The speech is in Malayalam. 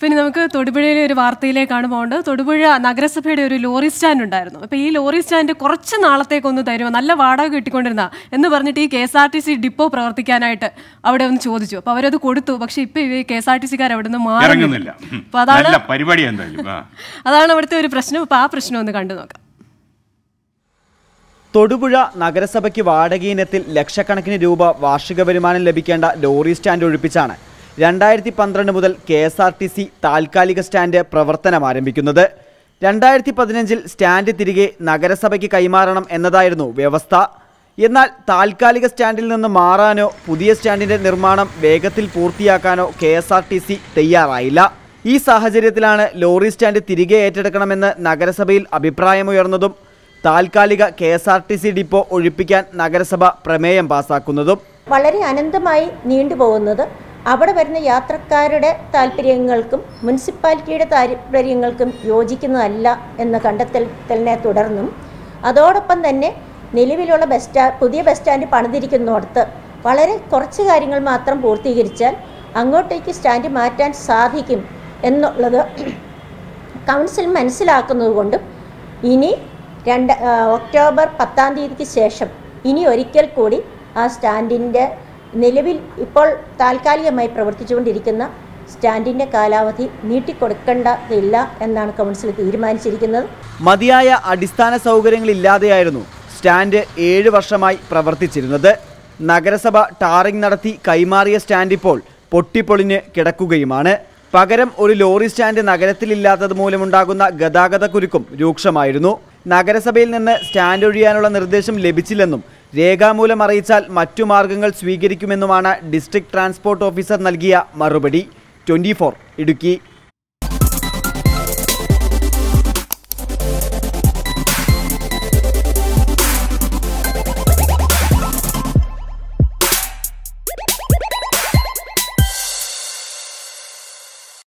പിന്നെ നമുക്ക് തൊടുപുഴയിലെ ഒരു വാർത്തയിലേക്കാണ് പോകേണ്ടത് തൊടുപുഴ നഗരസഭയുടെ ഒരു ലോറി സ്റ്റാൻഡ് ഉണ്ടായിരുന്നു അപ്പോൾ ഈ ലോറി സ്റ്റാൻഡ് കുറച്ച് നാളത്തേക്കൊന്ന് തരുമോ നല്ല വാടക കിട്ടിക്കൊണ്ടിരുന്ന എന്ന് പറഞ്ഞിട്ട് ഈ K S R T C depot പ്രവർത്തിക്കാനായിട്ട് അവിടെ ഒന്ന് ചോദിച്ചു അപ്പോൾ അവരത് കൊടുത്തു പക്ഷേ ഇപ്പോൾ ഈ കെ എസ് ആർ ടി സിക്കാർ അവിടെ നിന്ന് ഇറങ്ങുന്നില്ല മാറുന്നില്ല ഉം. അപ്പോൾ അതാണ് നല്ല പരിപാടി എന്തായാലും ആ. അതാണ് അവിടുത്തെ ഒരു പ്രശ്നം അപ്പോൾ ആ പ്രശ്നം ഒന്ന് കണ്ടു നോക്കാം തൊടുപുഴ നഗരസഭയ്ക്ക് വാടകയിനത്തിൽ ലക്ഷക്കണക്കിന് രൂപ വാർഷിക വരുമാനം ലഭിക്കേണ്ട ലോറി സ്റ്റാൻഡ് ഒഴിപ്പിച്ചാണ് രണ്ടായിരത്തി പന്ത്രണ്ട് മുതൽ K S R T C താൽക്കാലിക സ്റ്റാൻഡ് പ്രവർത്തനം ആരംഭിക്കുന്നത് രണ്ടായിരത്തി പതിനഞ്ചിൽ സ്റ്റാൻഡ് തിരികെ നഗരസഭയ്ക്ക് കൈമാറണം എന്നതായിരുന്നു വ്യവസ്ഥ എന്നാൽ താൽക്കാലിക സ്റ്റാൻഡിൽ നിന്ന് മാറാനോ പുതിയ സ്റ്റാൻഡിന്റെ നിർമ്മാണം വേഗത്തിൽ പൂർത്തിയാക്കാനോ K S R T C തയ്യാറായില്ല ഈ സാഹചര്യത്തിലാണ് ലോറി സ്റ്റാൻഡ് തിരികെ ഏറ്റെടുക്കണമെന്ന് നഗരസഭയിൽ അഭിപ്രായമുയർന്നതും താൽക്കാലിക K S R T C depot ഒഴിപ്പിക്കാൻ നഗരസഭ പ്രമേയം പാസാക്കുന്നതും വളരെ അനന്തമായി നീണ്ടുപോകുന്നത് അവിടെ വരുന്ന യാത്രക്കാരുടെ താല്പര്യങ്ങൾക്കും മുനിസിപ്പാലിറ്റിയുടെ താല്പര്യങ്ങൾക്കും യോജിക്കുന്നതല്ല എന്ന കണ്ടെത്തലിനെ തുടർന്നും അതോടൊപ്പം തന്നെ നിലവിലുള്ള ബസ് സ്റ്റാ പുതിയ ബസ് സ്റ്റാൻഡ് പണിതിരിക്കുന്നിടത്ത് വളരെ കുറച്ച് കാര്യങ്ങൾ മാത്രം പൂർത്തീകരിച്ചാൽ അങ്ങോട്ടേക്ക് സ്റ്റാൻഡ് മാറ്റാൻ സാധിക്കും എന്നുള്ളത് കൗൺസിൽ മനസ്സിലാക്കുന്നതുകൊണ്ടും ഇനി രണ്ട് ആ, ഒക്ടോബർ പത്താം തീയതിക്ക് ശേഷം ഇനി ഒരിക്കൽ കൂടി ആ സ്റ്റാൻഡിൻ്റെ നിലവിൽ ഇപ്പോൾ താൽക്കാലികമായി പ്രവർത്തിച്ചുകൊണ്ടിരിക്കുന്ന സ്റ്റാൻഡിൻ്റെ കാലാവധി നീട്ടിക്കൊടുക്കേണ്ടതില്ല എന്നാണ് കൗൺസിൽ തീരുമാനിച്ചിരിക്കുന്നത് മതിയായ അടിസ്ഥാന സൗകര്യങ്ങളില്ലാതെയായിരുന്നു സ്റ്റാൻഡ് ഏഴ് വർഷമായി പ്രവർത്തിച്ചിരുന്നത് നഗരസഭ ടാറിംഗ് നടത്തി കൈമാറിയ സ്റ്റാൻഡ് ഇപ്പോൾ പൊട്ടിപ്പൊളിഞ്ഞ് കിടക്കുകയുമാണ് പകരം ഒരു ലോറി സ്റ്റാൻഡ് നഗരത്തിലില്ലാത്തത് മൂലമുണ്ടാകുന്ന ഗതാഗത കുരുക്കും രൂക്ഷമായിരുന്നു നഗരസഭയിൽ നിന്ന് സ്റ്റാൻഡ് ഒഴിയാനുള്ള നിർദ്ദേശം ലഭിച്ചില്ലെന്നും രേഖാമൂലം അറിയിച്ചാൽ മറ്റു മാർഗങ്ങൾ സ്വീകരിക്കുമെന്നുമാണ് ഡിസ്ട്രിക്ട് ട്രാൻസ്പോർട്ട് ഓഫീസർ നൽകിയ മറുപടി ട്വൻറ്റി ഇടുക്കി